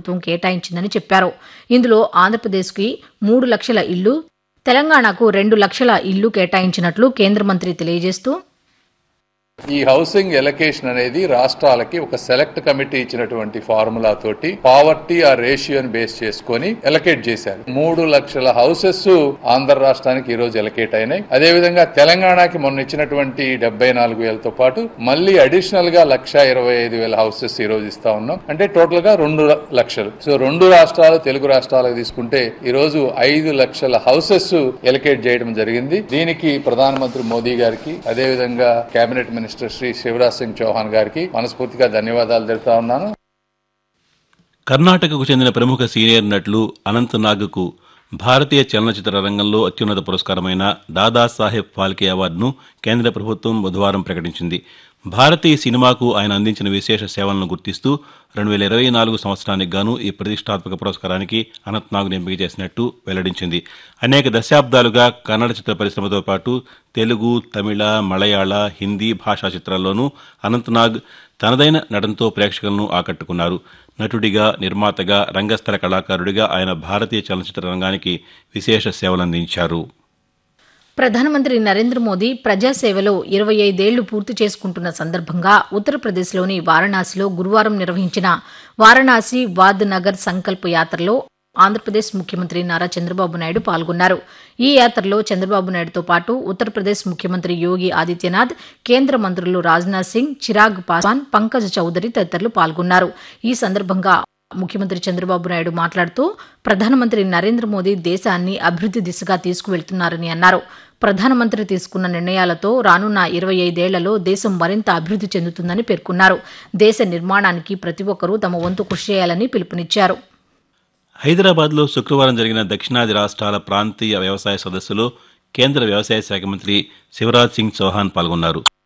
ప్రభుత్వం కేటాయించిందని చెప్పారు ఇందులో ఆంధ్రప్రదేశ్కి మూడు లక్షల ఇళ్లు తెలంగాణకు రెండు లక్షల ఇళ్లు కేటాయించినట్లు కేంద్ర మంత్రి తెలియజేస్తూ ఈ హౌసింగ్ ఎలకేషన్ అనేది రాష్ట్రాలకి ఒక సెలెక్ట్ కమిటీ ఇచ్చినటువంటి ఫార్ములా తోటి పావర్టీ ఆ రేషియోని బేస్ చేసుకొని ఎలకేట్ చేశారు మూడు లక్షల హౌసెస్ ఆంధ్ర రాష్ట్రానికి ఈ రోజు ఎలకేట్ అయినాయి అదే విధంగా తెలంగాణకి మొన్న ఇచ్చినటువంటి డెబ్బై నాలుగు వేలతో పాటు మళ్ళీ అడిషనల్ గా లక్ష ఇరవై ఐదు వేల హౌసెస్ ఈ రోజు ఇస్తా ఉన్నాం అంటే టోటల్ గా రెండు లక్షలు సో రెండు రాష్ట్రాలు తెలుగు రాష్ట్రాలకు తీసుకుంటే ఈ రోజు ఐదు లక్షల హౌసెస్ ఎలకేట్ చేయడం జరిగింది దీనికి ప్రధానమంత్రి మోదీ గారికి అదే విధంగా కేబినెట్ మినిస్టర్ శ్రీ శివరాజ్ సింగ్ చౌహాన్ గారికి మనస్ఫూర్తిగా ధన్యవాదాలు తెలుపుతా ఉన్నాను కర్ణాటకకు చెందిన ప్రముఖ సీనియర్ నటులు అనంత్ నాగ్కు భారతీయ చలనచిత్ర రంగంలో అత్యున్నత పురస్కారమైన దాదాసాహెబ్ ఫాల్కే అవార్డును కేంద్ర ప్రభుత్వం బుధవారం ప్రకటించింది భారతీయ సినిమాకు ఆయన అందించిన విశేష సేవలను గుర్తిస్తూ రెండు వేల ఇరవై నాలుగు సంవత్సరానికి గాను ఈ ప్రతిష్టాత్మక పురస్కారానికి అనంతనాగ్ను ఎంపిక చేసినట్టు వెల్లడించింది అనేక దశాబ్దాలుగా కన్నడ చిత్ర పరిశ్రమతో పాటు తెలుగు తమిళ మలయాళ హిందీ భాషా చిత్రాల్లోనూ అనంతనాగ్ తనదైన నటనతో ప్రేక్షకులను ఆకట్టుకున్నారు నటుడిగా నిర్మాతగా రంగస్థల కళాకారుడిగా ఆయన భారతీయ చలనచిత్ర రంగానికి విశేష సేవలందించారు ప్రధానమంత్రి నరేంద్ర మోదీ ప్రజాసేవలో ఇరవై ఐదేళ్లు పూర్తి చేసుకుంటున్న సందర్భంగా ఉత్తరప్రదేశ్లోని వారణాసిలో గురువారం నిర్వహించిన వారణాసి వాద్ నగర్ సంకల్ప యాత్రలో ఆంధ్రప్రదేశ్ ముఖ్యమంత్రి నారా చంద్రబాబు నాయుడు పాల్గొన్నారు ఈ యాత్రలో చంద్రబాబు నాయుడుతో పాటు ఉత్తరప్రదేశ్ ముఖ్యమంత్రి యోగి ఆదిత్యనాథ్ కేంద్ర మంత్రులు రాజ్నాథ్ సింగ్ చిరాగ్ పాస్వాన్ పంకజ్ చౌదరి తదితరులు పాల్గొన్నారు ఈ సందర్భంగా ముఖ్యమంత్రి చంద్రబాబు నాయుడు మాట్లాడుతూ ప్రధానమంత్రి నరేంద్ర మోదీ దేశాన్ని అభివృద్ది దిశగా తీసుకువెళ్తున్నారని అన్నారు ప్రధానమంత్రి తీసుకున్న నిర్ణయాలతో రానున్న ఇరవై ఐదేళ్లలో దేశం మరింత అభివృద్ది చెందుతుందని పేర్కొన్నారు దేశ నిర్మాణానికి ప్రతి ఒక్కరూ తమ వంతు కృషి చేయాలని పిలుపునిచ్చారు హైదరాబాద్లో శుక్రవారం జరిగిన దక్షిణాది రాష్ట్రాల ప్రాంతీయ వ్యవసాయ సదస్సులో కేంద్ర వ్యవసాయ శాఖ మంత్రి శివరాజ్ సింగ్ చౌహాన్ పాల్గొన్నారు